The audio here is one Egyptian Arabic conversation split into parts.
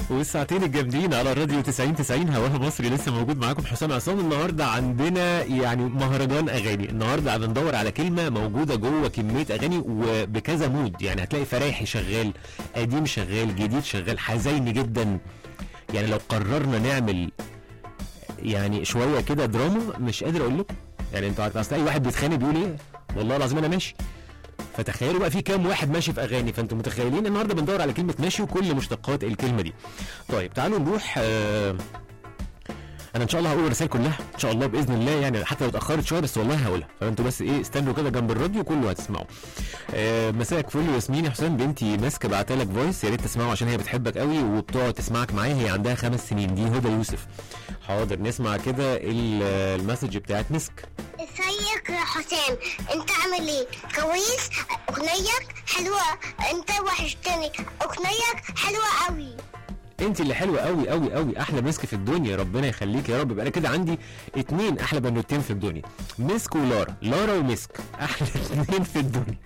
والساعتين الجامدين على الراديو 90 90 هواها مصري لسه موجود معاكم حسام عصام النهارده عندنا يعني مهرجان اغاني النهارده بندور على كلمه موجوده جوه كميه اغاني وبكذا مود يعني هتلاقي فرايحي شغال قديم شغال جديد شغال حزيني جدا يعني لو قررنا نعمل يعني شويه كده دراما مش قادر اقول لكم يعني انتوا عارفين اصل اي واحد بيتخانق بيقول ايه والله العظيم انا ماشي فتخيلوا بقى في كام واحد ماشي في اغاني فانتم متخيلين النهارده بندور على كلمه ماشي وكل مشتقات الكلمه دي طيب تعالوا نروح آه انا ان شاء الله هقول الرسائل كلها ان شاء الله باذن الله يعني حتى لو اتاخرت شويه بس والله هقولها فانتوا بس ايه استنوا كده جنب الراديو كله هتسمعوا آه مساءك فل ياسمين يا حسام بنتي ماسكه بعتلك فويس يا ريت تسمعه عشان هي بتحبك قوي وبتقعد تسمعك معايا هي عندها خمس سنين دي هدى يوسف حاضر نسمع كده ال- المسج بتاعت مسك ازيك يا حسام انت عامل ايه كويس اغنيك حلوه انت وحشتني اغنيك حلوه قوي انت اللي حلوه قوي قوي قوي احلى مسك في الدنيا ربنا يخليك يا رب يبقى انا كده عندي اتنين احلى بنوتين في الدنيا مسك ولارا لارا ومسك احلى اتنين في الدنيا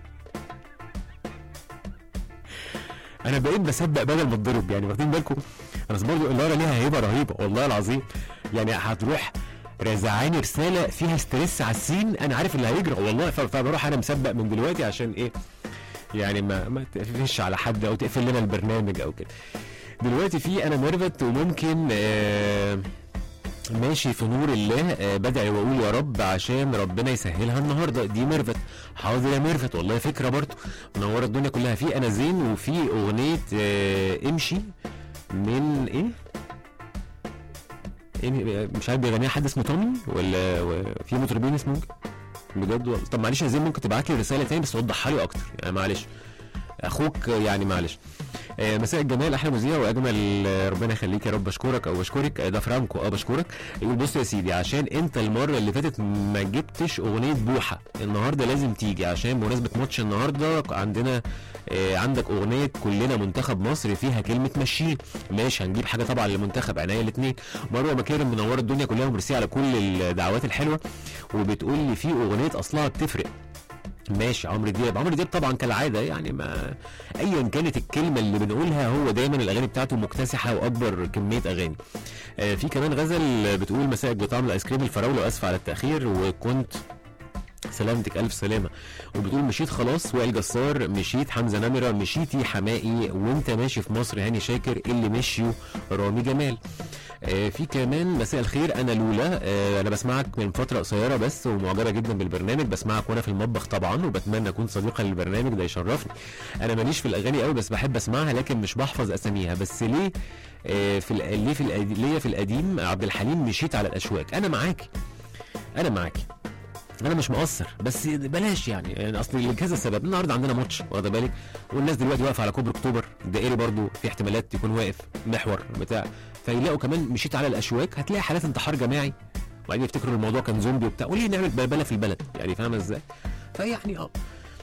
انا بقيت بسبق بدل ما اتضرب يعني واخدين بالكم انا أصل برضه لارا ليها هيبه رهيبه والله العظيم يعني هتروح رزعاني رساله فيها ستريس على السين انا عارف اللي هيجرى والله ف- فبروح انا مسبق من دلوقتي عشان ايه يعني ما ما تقفش على حد او تقفل لنا البرنامج او كده دلوقتي في انا ميرفت وممكن آه ماشي في نور الله آه بدعي واقول يا رب عشان ربنا يسهلها النهارده دي ميرفت حاضر يا ميرفت والله فكره برضه منوره الدنيا كلها في انا زين وفي اغنيه آه امشي من ايه إيه مش عارف بيغنيها حد اسمه تومي ولا و- في مطربين اسمه بجد والله طب معلش يا زين ممكن تبعت لي رساله تاني بس وضحها لي اكتر يعني معلش اخوك يعني معلش آه، مساء الجمال احلى مذيع واجمل آه، ربنا يخليك يا رب اشكرك او بشكرك آه، ده فرانكو اه بشكرك يقول بص يا سيدي عشان انت المره اللي فاتت ما جبتش اغنيه بوحه النهارده لازم تيجي عشان بمناسبه ماتش النهارده عندنا آه، عندك اغنيه كلنا منتخب مصر فيها كلمه مشيه ماشي هنجيب حاجه طبعا للمنتخب عينيا الاثنين مروه مكارم منوره الدنيا كلها وميرسي على كل الدعوات الحلوه وبتقول لي في اغنيه اصلها بتفرق ماشي عمرو دياب عمرو دياب طبعا كالعاده يعني ما ايا كانت الكلمه اللي بنقولها هو دايما الاغاني بتاعته مكتسحه واكبر كميه اغاني آه في كمان غزل بتقول مساءك بطعم الايس كريم الفراوله واسف على التاخير وكنت سلامتك الف سلامه وبتقول مشيت خلاص وائل جسار مشيت حمزه نمره مشيتي حمائي وانت ماشي في مصر هاني شاكر اللي مشيوا رامي جمال آه، في كمان مساء الخير انا لولا آه، انا بسمعك من فتره قصيره بس ومعجبه جدا بالبرنامج بسمعك وانا في المطبخ طبعا وبتمنى اكون صديقه للبرنامج ده يشرفني انا ماليش في الاغاني قوي بس بحب اسمعها لكن مش بحفظ اساميها بس ليه آه، في ال- ليه في القديم ليه في القديم عبد الحليم مشيت على الاشواك انا معاك انا معاك انا مش مقصر بس بلاش يعني, يعني اصل لكذا سبب النهارده عندنا ماتش واخد بالك والناس دلوقتي واقفه على كوبري اكتوبر الدائري برضو في احتمالات يكون واقف محور بتاع فيلاقوا كمان مشيت على الاشواك هتلاقي حالات انتحار جماعي وبعدين يفتكروا الموضوع كان زومبي وبتاع وليه نعمل بلبله في البلد يعني فاهمه ازاي فيعني اه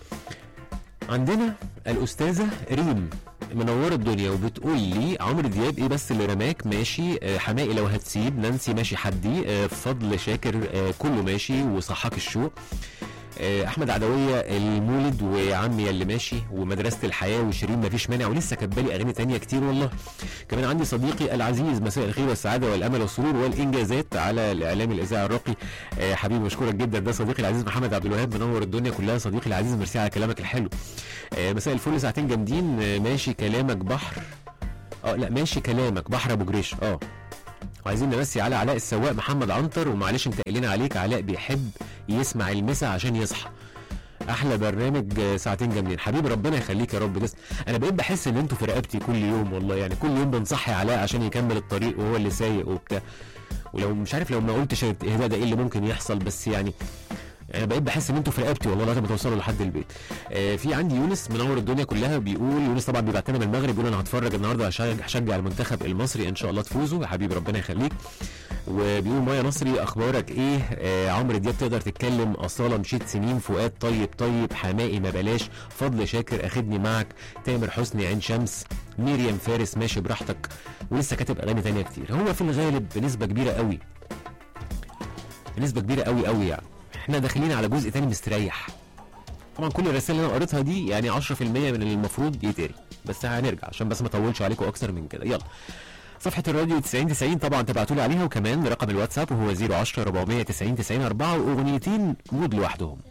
عندنا الاستاذه ريم منوره الدنيا وبتقول لي عمرو دياب ايه بس اللي رماك ماشي آه، حمائي لو هتسيب نانسي ماشي حدي آه، فضل شاكر آه، كله ماشي وصحاك الشوق آه، احمد عدويه المولد وعمي اللي ماشي ومدرسه الحياه وشيرين مفيش مانع ولسه كاتبالي اغاني تانية كتير والله كمان عندي صديقي العزيز مساء الخير والسعاده والامل والسرور والانجازات على الاعلام الاذاعي الراقي آه، حبيبي بشكرك جدا ده صديقي العزيز محمد عبد الوهاب منور الدنيا كلها صديقي العزيز ميرسي على كلامك الحلو آه، مساء الفل ساعتين جامدين آه، ماشي كلامك بحر اه لا ماشي كلامك بحر ابو جريش اه وعايزين نمسي على علاء السواق محمد عنتر ومعلش انت قايلين عليك علاء بيحب يسمع المسا عشان يصحى احلى برنامج آه، ساعتين جامدين حبيبي ربنا يخليك يا رب بس انا بقيت بحس ان انتوا في رقبتي كل يوم والله يعني كل يوم بنصحي علاء عشان يكمل الطريق وهو اللي سايق وبتاع ولو مش عارف لو ما قلتش الاهداء ده ايه اللي ممكن يحصل بس يعني انا بقيت بحس ان انتوا في رقبتي والله لغايه ما توصلوا لحد البيت آه في عندي يونس منور الدنيا كلها بيقول يونس طبعا بيبعت لنا من المغرب بيقول انا هتفرج النهارده هشجع هشجع المنتخب المصري ان شاء الله تفوزوا يا حبيبي ربنا يخليك وبيقول مايا نصري اخبارك ايه آه عمرو دياب تقدر تتكلم اصاله مشيت سنين فؤاد طيب طيب حمائي ما بلاش فضل شاكر اخدني معك تامر حسني عين شمس ميريام فارس ماشي براحتك ولسه كاتب اغاني تانية كتير هو في الغالب بنسبه كبيره قوي بنسبه كبيره قوي قوي يعني احنا داخلين على جزء تاني مستريح طبعا كل الرسائل اللي انا قريتها دي يعني 10% من اللي المفروض يتقري بس هنرجع عشان بس ما اطولش عليكم اكتر من كده يلا صفحة الراديو 90 90 طبعا تبعتوا لي عليها وكمان رقم الواتساب وهو 010 490 90 4 واغنيتين مود لوحدهم